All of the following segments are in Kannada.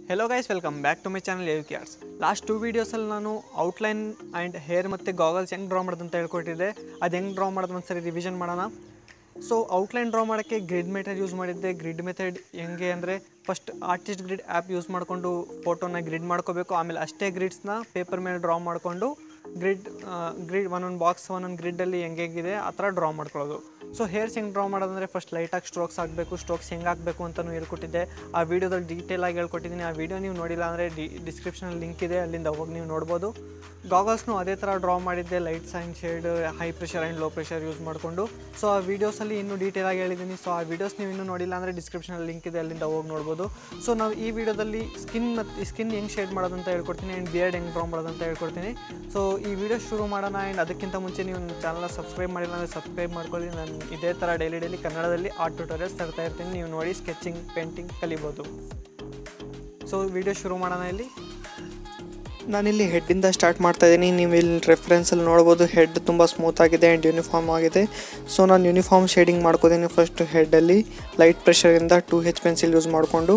hello guys welcome back to my channel L arts last two ವೀಡಿಯೋಸಲ್ಲಿ ನಾನು ಔಟ್ಲೈನ್ ಆ್ಯಂಡ್ ಹೇರ್ ಮತ್ತು ಗಾಗಲ್ಸ್ ಹೆಂಗೆ ಡ್ರಾ ಮಾಡೋದು ಅಂತ ಹೇಳ್ಕೊಟ್ಟಿದ್ದೆ ಅದು ಹೆಂಗೆ ಡ್ರಾ ಮಾಡೋದು ಒಂದ್ಸರಿ ರಿವಿಷನ್ ಮಾಡೋಣ ಸೊ ಔಟ್ಲೈನ್ ಡ್ರಾ ಮಾಡೋಕ್ಕೆ ಗ್ರಿಡ್ ಮೆಥಡ್ ಯೂಸ್ ಮಾಡಿದ್ದೆ ಗ್ರಿಡ್ ಮೆಥಡ್ ಹೆಂಗೆ ಅಂದರೆ first artist grid app use ಮಾಡಿಕೊಂಡು ಫೋಟೋನ ಗ್ರಿಡ್ ಮಾಡ್ಕೋಬೇಕು ಆಮೇಲೆ ಅಷ್ಟೇ ಗ್ರಿಡ್ಸ್ನ ಪೇಪರ್ ಮೇಲೆ ಡ್ರಾ ಮಾಡಿಕೊಂಡು ಗ್ರಿಡ್ ಗ್ರಿಡ್ ಒಂದೊಂದು ಬಾಕ್ಸ್ ಒಂದೊಂದು ಗ್ರಿಡ್ಡಲ್ಲಿ ಹೆಂಗೆ ಹೆಂಗಿದೆ ಆ ಥರ ಡ್ರಾ ಮಾಡ್ಕೊಳ್ಳೋದು ಸೊ ಹೇರ್ಸ್ ಹೆಂಗೆ ಡ್ರಾ ಮಾಡೋದಂದರೆ ಫಸ್ಟ್ ಲೈಟಾಗಿ ಸ್ಟ್ರೋಕ್ಸ್ ಹಾಕಬೇಕು ಸ್ಟ್ರೋಕ್ಸ್ ಹೆಂಗೆ ಹಾಕಬೇಕು ಅಂತಲೂ ಹೇಳ್ಕೊಟ್ಟಿದ್ದೆ ಆ ವೀಡಿಯೋದಲ್ಲಿ ಡೀಟೇಲಾಗಿ ಹೇಳ್ಕೊಟ್ಟಿದ್ದೀನಿ ಆ ವೀಡಿಯೋ ನೀವು ನೋಡಿಲ್ಲ ಅಂದರೆ ಡಿ ಡಿಸ್ಕ್ರಿಪ್ಷನಲ್ಲಿ ಲಿಂಕ್ ಇದೆ ಅಲ್ಲಿಂದ ಹೋಗಿ ನೀವು ನೋಡ್ಬೋದು ಗಾಗಲ್ಸ್ನು ಅದೇ ಥರ ಡ್ರಾ ಮಾಡಿದ್ದೆ lights and shade high pressure and low pressure use ಮಾಡಿಕೊಂಡು ಸೊ ಆ ವೀಡಿಯೋಸಲ್ಲಿ ಇನ್ನೂ ಡೀಟೇಲಾಗಿ ಹೇಳಿದ್ದೀನಿ ಸೊ ಆ ವೀಡಿಯೋಸ್ ನೀವು ಇನ್ನೂ ನೋಡಿಲ್ಲ ಅಂದರೆ ಡಿಸ್ಕ್ರಿಪ್ಷನಲ್ಲಿ ಲಿಂಕ್ ಇದೆ ಅಲ್ಲಿಂದ ಹೋಗಿ ನೋಡ್ಬೋದು ಸೊ ನಾವು ಈ ವಿಡಿಯೋದಲ್ಲಿ ಸ್ಕಿನ್ ಮತ್ತು ಸ್ಕಿನ್ ಹೆಂಗೆ ಶೇಡ್ ಮಾಡೋದು ಅಂತ ಹೇಳ್ಕೊಡ್ತೀನಿ ಆ್ಯಂಡ್ ಬಿಯರ್ಡ್ ಹೆಂಗೆ ಡ್ರಾ ಮಾಡೋದು ಅಂತ ಹೇಳ್ಕೊಡ್ತೀನಿ ಸೊ ಈ ವಿಡಿಯೋ ಶುರು ಮಾಡೋಣ ಆ್ಯಂಡ್ ಅದಕ್ಕಿಂತ ಮುಂಚೆ ನೀವು ನನ್ನ ಚಾನಲ್ನ ಸಬ್ಸ್ಕ್ರೈಬ್ ಮಾಡಿಲ್ಲ ಅಂದರೆ ಸಬ್ಸ್ಕ್ರೈಬ್ ಮಾಡ್ಕೊಳ್ಳಿ ನಾನು ಇದೇ ಥರ ಡೈಲಿ ಡೈಲಿ ಕನ್ನಡದಲ್ಲಿ ಆರ್ಟ್ ಟ್ಯೂಟೋರಿಯಲ್ಸ್ ತರ್ತಾ ಇರ್ತೀನಿ ನೀವು ನೋಡಿ ಸ್ಕೆಚಿಂಗ್ ಪೇಂಟಿಂಗ್ ಕಲಿಬೋದು ಸೊ ವಿಡಿಯೋ ಶುರು ಮಾಡೋಣ ಇಲ್ಲಿ ನಾನಿಲ್ಲಿ ಹೆಡ್ಡಿಂದ ಸ್ಟಾರ್ಟ್ ಮಾಡ್ತಾ ಇದ್ದೀನಿ ನೀವು ಇಲ್ಲಿ ರೆಫರೆನ್ಸಲ್ಲಿ ನೋಡ್ಬೋದು ಹೆಡ್ ತುಂಬ ಸ್ಮೂತ್ ಆಗಿದೆ ಆ್ಯಂಡ್ ಯೂನಿಫಾರ್ಮ್ ಆಗಿದೆ ಸೊ ನಾನು ಯೂನಿಫಾರ್ಮ್ ಶೇಡಿಂಗ್ ಮಾಡ್ಕೋತೀನಿ ಫಸ್ಟ್ ಹೆಡ್ಡಲ್ಲಿ ಲೈಟ್ ಪ್ರೆಷರಿಂದ ಟೂ ಹೆಚ್ ಪೆನ್ಸಿಲ್ ಯೂಸ್ ಮಾಡಿಕೊಂಡು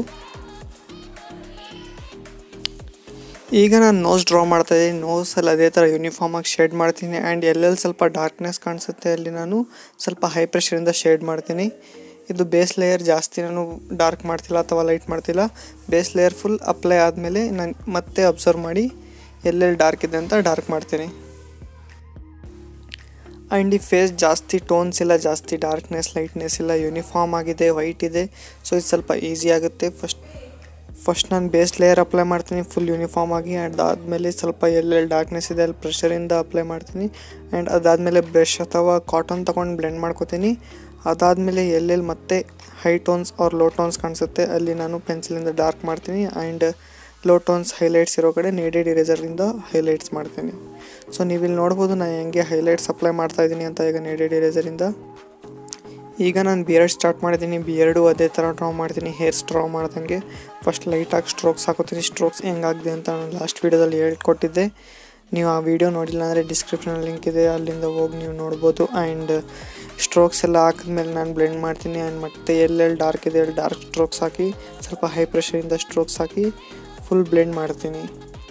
ಈಗ ನಾನು ನೋಸ್ ಡ್ರಾ ಮಾಡ್ತಾ ಇದ್ದೀನಿ ನೋಸಲ್ಲಿ ಅದೇ ಥರ ಯೂನಿಫಾರ್ಮಾಗಿ ಶೇಡ್ ಮಾಡ್ತೀನಿ ಆ್ಯಂಡ್ ಎಲ್ಲೆಲ್ಲಿ ಸ್ವಲ್ಪ ಡಾರ್ಕ್ನೆಸ್ ಕಾಣಿಸುತ್ತೆ ಅಲ್ಲಿ ನಾನು ಸ್ವಲ್ಪ ಹೈ ಪ್ರೆಷರಿಂದ ಶೇಡ್ ಮಾಡ್ತೀನಿ ಇದು ಬೇಸ್ ಲೇಯರ್ ಜಾಸ್ತಿ ನಾನು ಡಾರ್ಕ್ ಮಾಡ್ತಿಲ್ಲ ಅಥವಾ ಲೈಟ್ ಮಾಡ್ತಿಲ್ಲ ಬೇಸ್ ಲೇಯರ್ ಫುಲ್ ಅಪ್ಲೈ ಆದಮೇಲೆ ನಾನು ಮತ್ತೆ ಅಬ್ಸರ್ವ್ ಮಾಡಿ ಎಲ್ಲೆಲ್ಲಿ ಡಾರ್ಕ್ ಇದೆ ಅಂತ ಡಾರ್ಕ್ ಮಾಡ್ತೀನಿ ಆ್ಯಂಡ್ ಈ ಫೇಸ್ ಜಾಸ್ತಿ ಟೋನ್ಸ್ ಇಲ್ಲ ಜಾಸ್ತಿ ಡಾರ್ಕ್ನೆಸ್ ಲೈಟ್ನೆಸ್ ಇಲ್ಲ ಯೂನಿಫಾರ್ಮ್ ಆಗಿದೆ ವೈಟ್ ಇದೆ ಸೊ ಇದು ಸ್ವಲ್ಪ ಈಸಿ ಆಗುತ್ತೆ ಫಸ್ಟ್ ಫಸ್ಟ್ ನಾನು ಬೇಸ್ ಲೇಯರ್ ಅಪ್ಲೈ ಮಾಡ್ತೀನಿ ಫುಲ್ ಯೂನಿಫಾರ್ಮ್ ಆಗಿ ಆ್ಯಂಡ್ ಅದಾದಮೇಲೆ ಸ್ವಲ್ಪ ಎಲ್ಲೆಲ್ಲಿ ಡಾರ್ಕ್ನೆಸ್ ಇದೆ ಅಲ್ಲಿ ಪ್ರೆಷರಿಂದ ಅಪ್ಲೈ ಮಾಡ್ತೀನಿ ಆ್ಯಂಡ್ ಅದಾದಮೇಲೆ ಬ್ರಷ್ ಅಥವಾ ಕಾಟನ್ ತೊಗೊಂಡು ಬ್ಲೆಂಡ್ ಮಾಡ್ಕೋತೀನಿ ಅದಾದಮೇಲೆ ಎಲ್ಲೆಲ್ಲಿ ಮತ್ತೆ high tones or low tones ಕಾಣಿಸುತ್ತೆ ಅಲ್ಲಿ ನಾನು ಪೆನ್ಸಿಲಿಂದ ಡಾರ್ಕ್ ಮಾಡ್ತೀನಿ ಆ್ಯಂಡ್ ಲೋ ಟೋನ್ಸ್ ಹೈಲೈಟ್ಸ್ ಇರೋ ಕಡೆ ನೇಡೆಡ್ ಇರೇಸರಿಂದ ಹೈಲೈಟ್ಸ್ ಮಾಡ್ತೀನಿ ಸೊ ನೀವಿಲ್ಲಿ ನೋಡ್ಬೋದು ನಾನು ಹೆಂಗೆ ಹೈಲೈಟ್ಸ್ ಅಪ್ಲೈ ಮಾಡ್ತಾ ಇದ್ದೀನಿ ಅಂತ ಈಗ ನೇಡೆಡ್ ಇರೇಸರಿಂದ ಈಗ ನಾನು ಬಿಯರ್ಡ್ ಸ್ಟಾರ್ಟ್ ಮಾಡಿದ್ದೀನಿ ಬಿಯರ್ಡು ಅದೇ ಥರ ಡ್ರಾ ಮಾಡ್ತೀನಿ ಹೇರ್ಸ್ ಡ್ರಾ ಮಾಡ್ದಂಗೆ ಫಸ್ಟ್ ಲೈಟಾಗಿ ಸ್ಟ್ರೋಕ್ಸ್ ಹಾಕೋತೀನಿ ಸ್ಟ್ರೋಕ್ಸ್ ಹೆಂಗಾಗಿದೆ ಅಂತ ನಾನು ಲಾಸ್ಟ್ ವೀಡಿಯೋದಲ್ಲಿ ಹೇಳ್ಕೊಟ್ಟಿದ್ದೆ ನೀವು ಆ ವಿಡಿಯೋ ನೋಡಿಲ್ಲ ಅಂದರೆ ಡಿಸ್ಕ್ರಿಪ್ಷನಲ್ಲಿ ಲಿಂಕ್ ಇದೆ ಅಲ್ಲಿಂದ ಹೋಗಿ ನೀವು ನೋಡ್ಬೋದು ಆ್ಯಂಡ್ ಸ್ಟ್ರೋಕ್ಸ್ ಎಲ್ಲ ಹಾಕಿದ್ಮೇಲೆ ನಾನು ಬ್ಲೆಂಡ್ ಮಾಡ್ತೀನಿ ಆ್ಯಂಡ್ ಮತ್ತೆ ಎಲ್ಲೆಲ್ಲಿ ಡಾರ್ಕ್ ಇದೆ ಅಲ್ಲಿ ಡಾರ್ಕ್ ಸ್ಟ್ರೋಕ್ಸ್ ಹಾಕಿ ಸ್ವಲ್ಪ ಹೈ ಪ್ರೆಷರಿಂದ ಸ್ಟ್ರೋಕ್ಸ್ ಹಾಕಿ ಫುಲ್ ಬ್ಲೆಂಡ್ ಮಾಡ್ತೀನಿ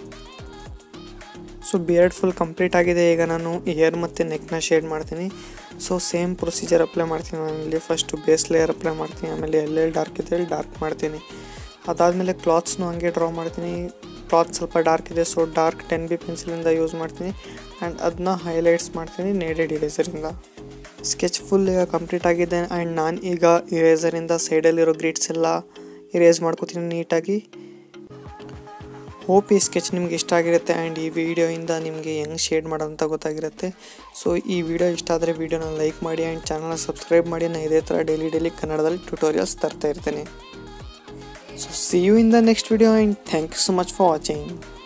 ಸೊ ಬಿಯರ್ಡ್ ಫುಲ್ ಕಂಪ್ಲೀಟ್ ಆಗಿದೆ ಈಗ ನಾನು ಇಯರ್ ಮತ್ತು ನೆಕ್ನ ಶೇಡ್ ಮಾಡ್ತೀನಿ ಸೊ ಸೇಮ್ ಪ್ರೊಸೀಜರ್ ಅಪ್ಲೈ ಮಾಡ್ತೀನಿ ನಾನು ಇಲ್ಲಿ ಫಸ್ಟು ಬೇಸ್ ಲೇಯರ್ ಅಪ್ಲೈ ಮಾಡ್ತೀನಿ ಆಮೇಲೆ ಎಲ್ಲೆಲ್ಲಿ ಡಾರ್ಕ್ ಇದೆ ಅಲ್ಲಿ ಡಾರ್ಕ್ ಮಾಡ್ತೀನಿ ಅದಾದಮೇಲೆ ಕ್ಲಾತ್ಸ್ನು ಹಂಗೆ ಡ್ರಾ ಮಾಡ್ತೀನಿ ಕ್ಲಾತ್ ಸ್ವಲ್ಪ ಡಾರ್ಕ್ ಇದೆ ಸೊ ಡಾರ್ಕ್ ಟೆನ್ ಬಿ ಪೆನ್ಸಿಲಿಂದ ಯೂಸ್ ಮಾಡ್ತೀನಿ ಆ್ಯಂಡ್ ಅದನ್ನ ಹೈಲೈಟ್ಸ್ ಮಾಡ್ತೀನಿ ನೇಡೆಡ್ ಇರೇಸರಿಂದ ಸ್ಕೆಚ್ ಫುಲ್ ಈಗ ಕಂಪ್ಲೀಟ್ ಆಗಿದೆ ಆ್ಯಂಡ್ ನಾನು ಈಗ ಇರೇಸರಿಂದ ಸೈಡಲ್ಲಿರೋ ಗ್ರಿಡ್ಸ್ ಎಲ್ಲ ಇರೇಸ್ ಮಾಡ್ಕೋತೀನಿ ನೀಟಾಗಿ ಹೋಪ್ ಈ ಸ್ಕೆಚ್ ನಿಮ್ಗೆ ಇಷ್ಟ ಆಗಿರುತ್ತೆ ಆ್ಯಂಡ್ ಈ ವಿಡಿಯೋಯಿಂದ ನಿಮಗೆ ಹೆಂಗೆ ಶೇಡ್ ಮಾಡೋದಂತ ಗೊತ್ತಾಗಿರುತ್ತೆ ಸೊ ಈ ವಿಡಿಯೋ ಇಷ್ಟ ಆದರೆ ವಿಡಿಯೋನ ಲೈಕ್ ಮಾಡಿ ಆ್ಯಂಡ್ ಚಾನಲ್ನ ಸಬ್ಸ್ಕ್ರೈಬ್ ಮಾಡಿ ನಾನು ಇದೇ ಥರ ಡೈಲಿ ಡೈಲಿ ಕನ್ನಡದಲ್ಲಿ ಟ್ಯೂಟೋರಿಯಲ್ಸ್ ತರ್ತಾ ಇರ್ತೇನೆ so see you in the next video and thank you so much for watching